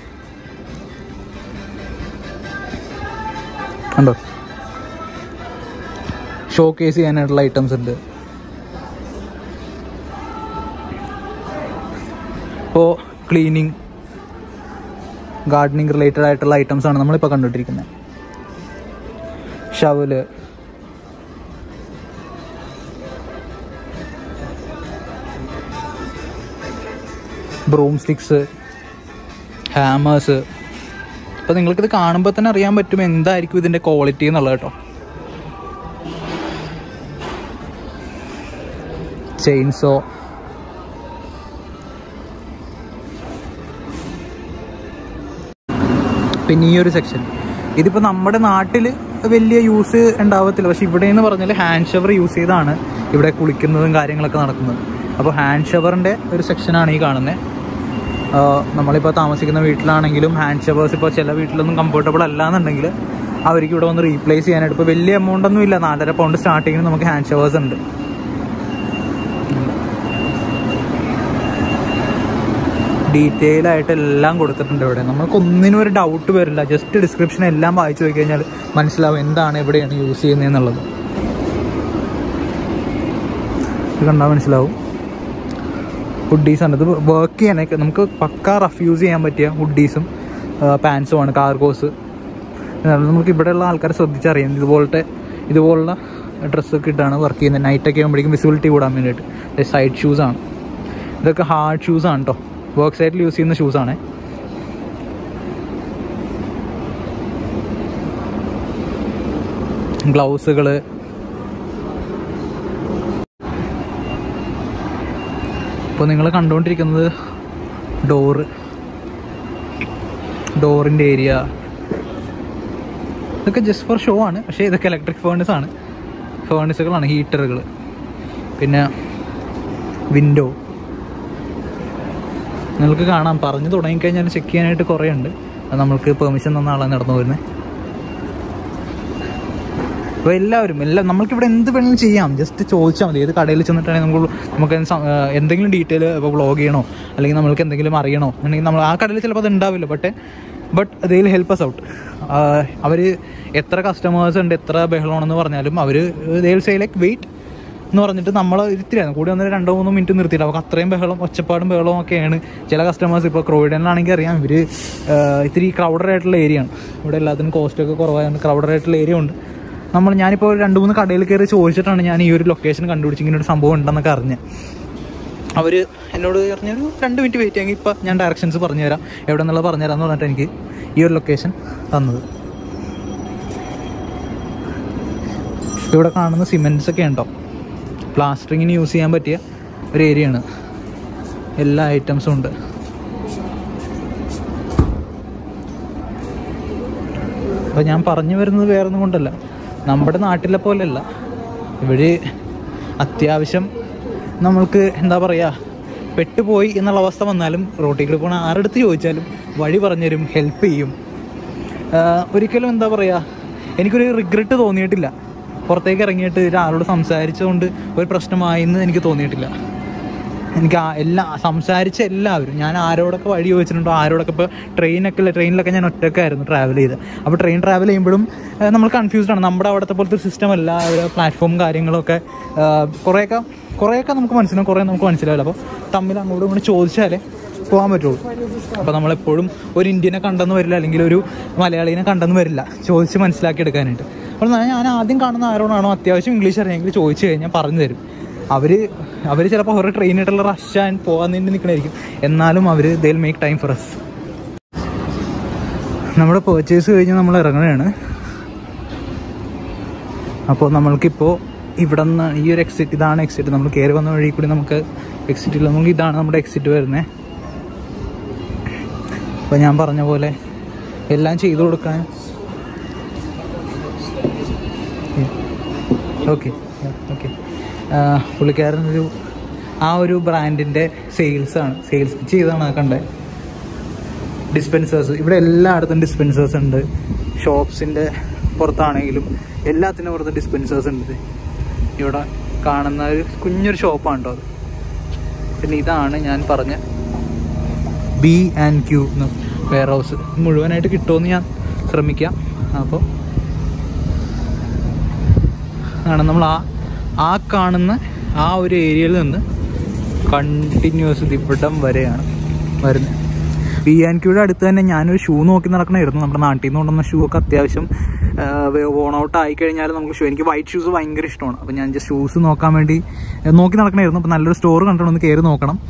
കണ്ടോ ഷോ കേസ് ചെയ്യാനായിട്ടുള്ള ഐറ്റംസ് ഉണ്ട് ഇപ്പോൾ ക്ലീനിങ് ഗാർഡനിങ് റിലേറ്റഡ് ആയിട്ടുള്ള ഐറ്റംസ് ആണ് നമ്മളിപ്പോൾ കണ്ടുകൊണ്ടിരിക്കുന്നത് ഷവല് ബ്രൂം സ്റ്റിക്സ് ഹാമേഴ്സ് അപ്പോൾ നിങ്ങൾക്കിത് കാണുമ്പോൾ തന്നെ അറിയാൻ പറ്റും എന്തായിരിക്കും ഇതിൻ്റെ ക്വാളിറ്റി എന്നുള്ളത് കേട്ടോ ചെയിൻസോ പിന്നെ ഈ ഒരു സെക്ഷൻ ഇതിപ്പോൾ നമ്മുടെ നാട്ടിൽ വലിയ യൂസ് ഉണ്ടാവത്തില്ല പക്ഷെ ഇവിടെ എന്ന് പറഞ്ഞാൽ ഹാൻഡ് ഷവർ യൂസ് ചെയ്താണ് ഇവിടെ കുളിക്കുന്നതും കാര്യങ്ങളൊക്കെ നടക്കുന്നത് അപ്പോൾ ഹാൻഡ് ഷവറിൻ്റെ ഒരു സെക്ഷനാണ് ഈ കാണുന്നത് നമ്മളിപ്പോൾ താമസിക്കുന്ന വീട്ടിലാണെങ്കിലും ഹാൻഡ് ഷവേഴ്സ് ഇപ്പോൾ ചില വീട്ടിലൊന്നും കംഫർട്ടബിൾ അല്ല എന്നുണ്ടെങ്കിൽ അവർക്ക് ഇവിടെ വന്ന് റീപ്ലേസ് ചെയ്യാനായിട്ട് ഇപ്പോൾ വലിയ എമൗണ്ട് ഒന്നും ഇല്ല നാലര പൗണ്ട് സ്റ്റാർട്ടിങ്ങിന് നമുക്ക് ഹാൻഡ് ഷവേഴ്സ് ഉണ്ട് ഡീറ്റെയിൽ ആയിട്ട് എല്ലാം കൊടുത്തിട്ടുണ്ട് ഇവിടെ നമുക്ക് ഒന്നിനും ഒരു ഡൗട്ട് വരില്ല ജസ്റ്റ് ഡിസ്ക്രിപ്ഷൻ എല്ലാം വായിച്ചു നോക്കി കഴിഞ്ഞാൽ മനസ്സിലാവും എന്താണ് എവിടെയാണ് യൂസ് ചെയ്യുന്നതെന്നുള്ളത് ഇത് കണ്ടാൽ മനസ്സിലാവും ഹുഡീസ് ആണ് ഇത് വർക്ക് ചെയ്യാനൊക്കെ നമുക്ക് പക്ക റഫ്യൂസ് ചെയ്യാൻ പറ്റിയ ഹുഡീസും പാൻസും ആണ് കാർഗോസ് നമുക്ക് ഇവിടെയുള്ള ആൾക്കാരെ ശ്രദ്ധിച്ചറിയാം ഇതുപോലത്തെ ഇതുപോലുള്ള ഡ്രസ്സൊക്കെ ഇട്ടാണ് വർക്ക് ചെയ്യുന്നത് നൈറ്റൊക്കെ ആകുമ്പോഴേക്കും വിസിബിലിറ്റി കൂടാൻ വേണ്ടിയിട്ട് സൈഡ് ഷൂസാണ് ഇതൊക്കെ ഹാർഡ് ഷൂസാണ് കേട്ടോ വർക്ക് സൈറ്റിൽ യൂസ് ചെയ്യുന്ന ഷൂസാണ് ഗ്ലൗസുകൾ ഇപ്പോൾ നിങ്ങൾ കണ്ടുകൊണ്ടിരിക്കുന്നത് ഡോറ് ഡോറിൻ്റെ ഏരിയ ഇതൊക്കെ ജസ്റ്റ് ഫോർ ഷോ ആണ് പക്ഷേ ഇതൊക്കെ ഇലക്ട്രിക് ഫേണസ് ആണ് ഫേണസുകളാണ് ഹീറ്ററുകൾ പിന്നെ വിൻഡോ നിങ്ങൾക്ക് കാണാം പറഞ്ഞു തുടങ്ങിക്കഴിഞ്ഞാൽ ചെക്ക് ചെയ്യാനായിട്ട് കുറേ ഉണ്ട് അത് നമ്മൾക്ക് പെർമിഷൻ തന്ന ആളാണ് നടന്നു വരുന്നത് അപ്പോൾ എല്ലാവരും എല്ലാം നമ്മൾക്കിവിടെ എന്ത് വേണമെങ്കിലും ചെയ്യാം ജസ്റ്റ് ചോദിച്ചാൽ മതി ഏത് കടയിൽ ചെന്നിട്ടാണെങ്കിൽ നമുക്ക് നമുക്ക് സം- ആ, എന്തെങ്കിലും ഡീറ്റെയിൽ ഇപ്പോൾ വ്ളോഗ് ചെയ്യണോ അല്ലെങ്കിൽ നമ്മൾക്ക് എന്തെങ്കിലും അറിയണോ അല്ലെങ്കിൽ നമ്മൾ ആ കടയിൽ ചിലപ്പോൾ അത് ഉണ്ടാവില്ല but but they will help us out അവർ എത്ര കസ്റ്റമേഴ്സ് ഉണ്ട് എത്ര ബഹളമാണെന്ന് പറഞ്ഞാലും അവർ they will say like wait എന്ന് പറഞ്ഞിട്ട് നമ്മൾ ഇരുത്തിലായിരുന്നു കൂടി വന്നിട്ട് രണ്ടോ മൂന്നോ മിനിറ്റ് നിർത്തിയില്ല അവർക്ക് അത്രയും ബഹളം ഒച്ചപ്പാടും ബഹളവും ഒക്കെയാണ് ചില കസ്റ്റമേഴ്സ് ഇപ്പോൾ ക്രോയിഡനിലാണെങ്കിൽ അറിയാം ഇവർ ഇത്തിരി ക്രൗഡഡ് ആയിട്ടുള്ള ഏരിയ ആണ് ഇവിടെ എല്ലാത്തിനും കോസ്റ്റ് ഒക്കെ കുറവായതുകൊണ്ട് ക്രൗഡഡ് ആയിട്ടുള്ള ഏരിയ ഉണ്ട് നമ്മൾ ഞാനിപ്പോൾ ഒരു രണ്ട് മൂന്ന് കടയിൽ കയറി ചോദിച്ചിട്ടാണ് ഞാൻ ഈ ഒരു ലൊക്കേഷൻ കണ്ടുപിടിച്ച് ഇങ്ങനെ ഒരു സംഭവം ഉണ്ടെന്നൊക്കെ അറിഞ്ഞത് അവർ എന്നോട് പറഞ്ഞൊരു രണ്ട് മിനിറ്റ് വെയിറ്റ് ചെയ്യാമെങ്കിൽ ഇപ്പം ഞാൻ ഡയറക്ഷൻസ് പറഞ്ഞുതരാം എവിടെ നിന്നുള്ള പറഞ്ഞുതരാമെന്ന് പറഞ്ഞിട്ട് എനിക്ക് ഈ ഒരു ലൊക്കേഷൻ തന്നത് ഇവിടെ കാണുന്ന സിമെൻറ്റ്സ് ഒക്കെ ഉണ്ടോ പ്ലാസ്റ്ററിങ്ങിന് യൂസ് ചെയ്യാൻ പറ്റിയ ഒരു ഏരിയയാണ് എല്ലാ ഐറ്റംസും ഉണ്ട് അപ്പോൾ ഞാൻ പറഞ്ഞു വരുന്നത് വേറൊന്നും കൊണ്ടല്ല നമ്മുടെ നാട്ടിലെ പോലെയല്ല ഇവിടെ അത്യാവശ്യം നമ്മൾക്ക് എന്താ പറയുക പെട്ടുപോയി എന്നുള്ള അവസ്ഥ വന്നാലും റോട്ടിൽ കൂടി പോണ ആരെടുത്ത് ചോദിച്ചാലും വഴി പറഞ്ഞുതരും ഹെൽപ്പ് ചെയ്യും ആഹ് ഒരിക്കലും എന്താ പറയുക എനിക്കൊരു റിഗ്രറ്റ് തോന്നിയിട്ടില്ല പുറത്തേക്ക് ഇറങ്ങിയിട്ട് ഒരാളോട് സംസാരിച്ചുകൊണ്ട് ഒരു പ്രശ്നമായെന്ന് എനിക്ക് തോന്നിയിട്ടില്ല എനിക്ക് ആ എല്ലാ സംസാരിച്ച എല്ലാവരും ഞാൻ ആരോടൊക്കെ വഴി ചോദിച്ചിട്ടുണ്ടോ ആരോടൊക്കെ ഇപ്പോൾ ട്രെയിനൊക്കെ ട്രെയിനിലൊക്കെ ഞാൻ ഒറ്റക്കായിരുന്നു ട്രാവൽ ചെയ്ത് അപ്പോൾ ട്രെയിൻ ട്രാവൽ ചെയ്യുമ്പോഴും ഏഹ്, നമ്മൾ കൺഫ്യൂസ്ഡ് ആണ് നമ്മുടെ അവിടുത്തെ പോലത്തെ സിസ്റ്റം അല്ല ഒരു പ്ലാറ്റ്ഫോം കാര്യങ്ങളൊക്കെ ഏഹ്, കുറേയൊക്കെ കുറേയൊക്കെ നമുക്ക് മനസ്സിലാവും കുറേ നമുക്ക് മനസ്സിലാവില്ല അപ്പോൾ തമ്മിൽ അങ്ങോട്ടും ഇങ്ങോട്ട് ചോദിച്ചാലേ പോകാൻ പറ്റുള്ളൂ അപ്പോൾ നമ്മളെപ്പോഴും ഒരു ഇന്ത്യനെ കണ്ടെന്ന് വരില്ല അല്ലെങ്കിൽ ഒരു മലയാളീനെ കണ്ടെന്ന് വരില്ല ചോദിച്ച് മനസ്സിലാക്കി എടുക്കാനായിട്ട് അപ്പോൾ ഞാൻ ഞാൻ ആദ്യം കാണുന്ന ആരോടാണോ അത്യാവശ്യം ഇംഗ്ലീഷ് അറിയാമെങ്കിൽ ചോദിച്ചു കഴിഞ്ഞാൽ പറഞ്ഞു തരും അവർ അവർ ചിലപ്പോൾ അവരുടെ ട്രെയിനായിട്ടുള്ള റഷ് ആൻഡ് പോകാൻ വേണ്ടി നിൽക്കണായിരിക്കും എന്നാലും അവർ they make time for us നമ്മുടെ പേർച്ചേസ് കഴിഞ്ഞ് നമ്മൾ ഇറങ്ങുകയാണ് അപ്പോൾ നമ്മൾക്കിപ്പോൾ ഇവിടെ നിന്ന് ഈ ഒരു എക്സിറ്റ് ഇതാണ് എക്സിറ്റ് നമ്മൾ കയറി വന്ന വഴി കൂടി നമുക്ക് എക്സിറ്റിൽ നമുക്ക് ഇതാണ് നമ്മുടെ എക്സിറ്റ് വരുന്നത് അപ്പോൾ ഞാൻ പറഞ്ഞ പോലെ എല്ലാം ചെയ്തു കൊടുക്കാൻ ഓക്കെ ഓക്കെ പുള്ളിക്കാരനൊരു ആ ഒരു ബ്രാൻഡിൻ്റെ സെയിൽസാണ് സെയിൽസ് ചെയ്താണ് ആ കണ്ടത് ഡിസ്പെൻസേഴ്സ് ഇവിടെ എല്ലായിടത്തും ഡിസ്പെൻസേഴ്സ് ഉണ്ട് ഷോപ്സിൻ്റെ പുറത്താണെങ്കിലും എല്ലാത്തിനും പുറത്ത് ഡിസ്പെൻസേഴ്സ് ഉണ്ട് ഇവിടെ കാണുന്ന ഒരു കുഞ്ഞൊരു ഷോപ്പാണ് കേട്ടോ അത് പിന്നെ ഇതാണ് ഞാൻ പറഞ്ഞ ബി ആൻഡ് ക്യൂ എന്ന് വെയർ ഹൗസ് മുഴുവനായിട്ട് കിട്ടുമെന്ന് ഞാൻ ശ്രമിക്കാം അപ്പോൾ ആണ് നമ്മൾ ആ ആ കാണുന്ന ആ ഒരു ഏരിയയിൽ നിന്ന് കണ്ടിന്യൂസ് ഇവിടം വരെയാണ് വരുന്നത് ബി ആൻഡ് ക്യൂടെ അടുത്ത് തന്നെ ഞാനൊരു ഷൂ നോക്കി നടക്കണമായിരുന്നു നമ്മുടെ നാട്ടിൽ നിന്ന് കൊണ്ടുവന്ന ഷൂ ഒക്കെ അത്യാവശ്യം വോൺ ഔട്ട് ആയി കഴിഞ്ഞാൽ നമുക്ക് ഷൂ എനിക്ക് വൈറ്റ് ഷൂസ് ഭയങ്കര ഇഷ്ടമാണ് അപ്പോൾ ഞാൻ ജസ്റ്റ് ഷൂസ് നോക്കാൻ വേണ്ടി ഏഹ്, നോക്കി നടക്കണമായിരുന്നു അപ്പോൾ നല്ലൊരു സ്റ്റോർ കണ്ടിട്ട് ഒന്ന് കയറി നോക്കണം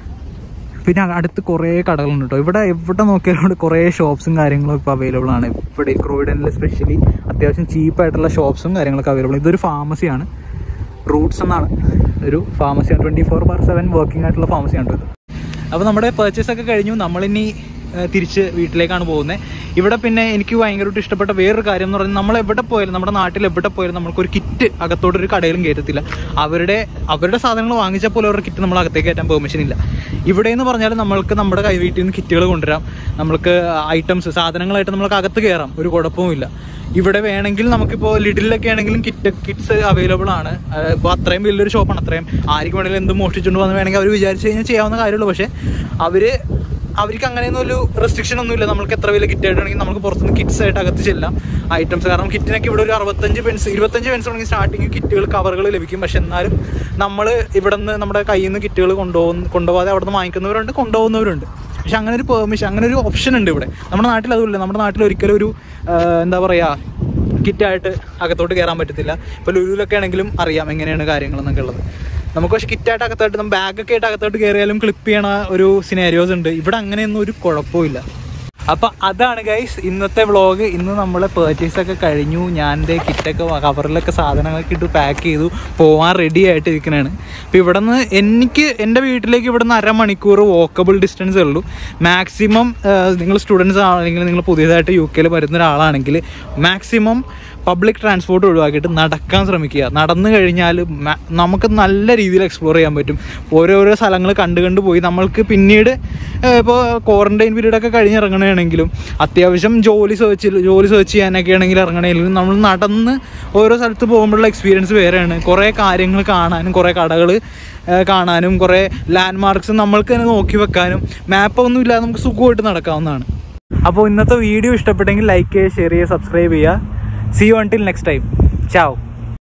പിന്നെ അടുത്ത് കുറേ കടകളുണ്ട് കേട്ടോ ഇവിടെ എവിടെ നോക്കിയാലും ഇവിടെ കുറേ ഷോപ്സും കാര്യങ്ങളും ഇപ്പോൾ അവൈലബിൾ ആണ് ഇവിടെ ക്രോയിഡനിൽ സ്പെഷ്യലി അത്യാവശ്യം ചീപ്പായിട്ടുള്ള ഷോപ്സും കാര്യങ്ങളൊക്കെ അവൈലബിൾ ഇതൊരു ഫാർമസിയാണ് റൂട്ട്സ് എന്നാണ് ഒരു ഫാർമസിയാണ് twenty four bar seven working ആയിട്ടുള്ള ഫാർമസിയാണ് ഇത് അപ്പോൾ നമ്മുടെ പർച്ചേസ് ഒക്കെ കഴിഞ്ഞു നമ്മളിനി ഏഹ്, തിരിച്ച് വീട്ടിലേക്കാണ് പോകുന്നത് ഇവിടെ പിന്നെ എനിക്ക് ഭയങ്കരമായിട്ട് ഇഷ്ടപ്പെട്ട വേറൊരു കാര്യം എന്ന് പറഞ്ഞാൽ നമ്മൾ എവിടെ പോയാലും നമ്മുടെ നാട്ടിൽ എവിടെ പോയാലും നമുക്കൊരു കിറ്റ് അകത്തോട്ട് ഒരു കടയിലും കയറ്റത്തില്ല അവരുടെ അവരുടെ സാധനങ്ങൾ വാങ്ങിച്ചാൽ പോലും അവരുടെ കിറ്റ് നമ്മൾ അകത്തേക്ക് കയറ്റാൻ പെർമിഷൻ ഇല്ല ഇവിടെ എന്ന് പറഞ്ഞാൽ നമ്മൾക്ക് നമ്മുടെ കൈ വീട്ടിൽ നിന്ന് കിറ്റുകൾ കൊണ്ടുവരാം നമ്മൾക്ക് ഐറ്റംസ് സാധനങ്ങളായിട്ട് നമ്മൾക്ക് അകത്ത് കയറാം ഒരു കുഴപ്പവുമില്ല ഇവിടെ വേണമെങ്കിൽ നമുക്കിപ്പോൾ ലിഡിലൊക്കെ ആണെങ്കിലും കിറ്റ് കിറ്റ്സ് അവൈലബിൾ ആണ് ഇപ്പോൾ അത്രയും വലിയൊരു ഷോപ്പാണ് അത്രയും ആർക്ക് വേണമെങ്കിലും എന്തും മോഷ്ടിച്ചുകൊണ്ട് വന്ന് വേണമെങ്കിൽ അവർ വിചാരിച്ചു കഴിഞ്ഞാൽ ചെയ്യാവുന്ന കാര്യമുള്ളൂ പക്ഷേ അവർ അവർക്ക് അങ്ങനെയൊന്നും ഒരു റെസ്ട്രിക്ഷൻ ഒന്നുമില്ല നമുക്ക് എത്ര വലിയ കിറ്റ് ആയിട്ടാണെങ്കിൽ നമുക്ക് പുറത്തുനിന്ന് കിറ്റ്സ് ആയിട്ട് അകത്ത് ചെല്ലാം ഐറ്റംസ് കാരണം കിറ്റിനൊക്കെ ഇവിടെ ഒരു അറുപത്തഞ്ച് പെൻസ് ഇരുപത്തഞ്ച് പെൻസ് തുടങ്ങി സ്റ്റാർട്ടിങ് കിറ്റുകൾ കവറുകൾ ലഭിക്കും പക്ഷെ എന്നാലും നമ്മൾ ഇവിടെ നിന്ന് നമ്മുടെ കയ്യിൽ നിന്ന് കിറ്റുകൾ കൊണ്ടുപോകുന്ന കൊണ്ടുപോകാതെ അവിടെ നിന്ന് വാങ്ങിക്കുന്നവരുണ്ട് കൊണ്ടുപോകുന്നവരുണ്ട് പക്ഷെ അങ്ങനെ ഒരു പെർമിഷൻ അങ്ങനെ ഒരു ഓപ്ഷൻ ഉണ്ട് ഇവിടെ നമ്മുടെ നാട്ടിൽ അതുമില്ല നമ്മുടെ നാട്ടിൽ ഒരിക്കലും ഒരു ആ, എന്താ പറയുക കിറ്റായിട്ട് അകത്തോട്ട് കയറാൻ പറ്റത്തില്ല ഇപ്പോൾ ലുലുവിലൊക്കെ ആണെങ്കിലും അറിയാം എങ്ങനെയാണ് കാര്യങ്ങൾ എന്നൊക്കെ ഉള്ളത് നമുക്ക് പക്ഷേ കിറ്റായിട്ട് അകത്തോട്ട് നമ്മൾ ബാഗൊക്കെ ആയിട്ട് അകത്തോട്ട് കയറിയാലും ക്ലിപ്പ് ചെയ്യണ ഒരു സിനാരിയോസ് ഉണ്ട് ഇവിടെ അങ്ങനെയൊന്നും ഒരു കുഴപ്പമില്ല അപ്പൊ അതാണ് ഗൈസ് ഇന്നത്തെ വ്ളോഗ് ഇന്ന് നമ്മളെ പേർച്ചേസ് ഒക്കെ കഴിഞ്ഞു ഞാൻ എൻ്റെ കിറ്റൊക്കെ കവറിലൊക്കെ സാധനങ്ങളൊക്കെ ഇട്ട് പാക്ക് ചെയ്തു പോവാൻ റെഡി ആയിട്ട് ഇരിക്കണാണ് അപ്പോൾ ഇവിടെ നിന്ന് എനിക്ക് എൻ്റെ വീട്ടിലേക്ക് ഇവിടെ നിന്ന് അരമണിക്കൂർ വോക്കബിൾ ഡിസ്റ്റൻസേ ഉള്ളൂ മാക്സിമം നിങ്ങൾ സ്റ്റുഡൻസ് ആണെങ്കിൽ നിങ്ങൾ പുതിയതായിട്ട് യു കെയിൽ വരുന്ന ഒരാളാണെങ്കിൽ മാക്സിമം പബ്ലിക് ട്രാൻസ്പോർട്ട് ഒഴിവാക്കിയിട്ട് നടക്കാൻ ശ്രമിക്കുക നടന്നു കഴിഞ്ഞാൽ മ- നമുക്ക് നല്ല രീതിയിൽ എക്സ്പ്ലോർ ചെയ്യാൻ പറ്റും ഓരോരോ സ്ഥലങ്ങൾ കണ്ട് കണ്ട് പോയി നമ്മൾക്ക് പിന്നീട് ഇപ്പോൾ ക്വാറന്റൈൻ പീരീഡ് ഒക്കെ കഴിഞ്ഞിറങ്ങണമെങ്കിലും അത്യാവശ്യം ജോലി സെർച്ച് ജോലി സെർച്ച് ചെയ്യാനൊക്കെ ആണെങ്കിൽ ഇറങ്ങണമെങ്കിലും നമ്മൾ നടന്ന് ഓരോ സ്ഥലത്ത് പോകുമ്പോഴുള്ള എക്സ്പീരിയൻസ് വേറെയാണ് കുറേ കാര്യങ്ങൾ കാണാനും കുറേ കടകൾ കാണാനും കുറേ ലാൻഡ് മാർക്സ് നമ്മൾക്ക് തന്നെ നോക്കി വെക്കാനും മാപ്പൊന്നും ഇല്ലാതെ നമുക്ക് സുഖമായിട്ട് നടക്കാവുന്നതാണ് അപ്പോൾ ഇന്നത്തെ വീഡിയോ ഇഷ്ടപ്പെട്ടെങ്കിൽ ലൈക്ക് ചെയ്യുക ഷെയർ ചെയ്യുക സബ്സ്ക്രൈബ് ചെയ്യുക see you until next time ചാവ്